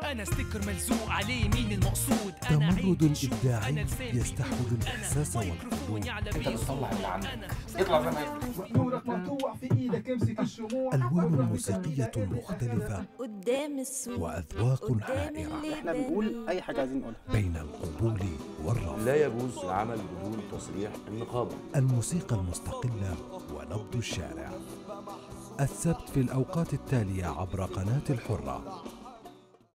انا ستيكر ملزوق عليه مين المقصود انا تمرد عيد الشوق، إبداعي أنا لسانك يستحوذ موجود، الإحساس أنا والقلوب. ميكروفوني على انت بيس بتطلع اللي عندك أنا يطلع زي ما يطلع نورك مقطوع في ايدك امسك الشموع ألوان موسيقية مختلفة قدام السوق وأذواق قدام حائرة اللي احنا بنقول اي حاجه عايزين نقولها بين القبول والرفض لا يجوز العمل بدون تصريح النقابة الموسيقى المستقلة ونبض الشارع السبت في الأوقات التالية عبر قناة الحرة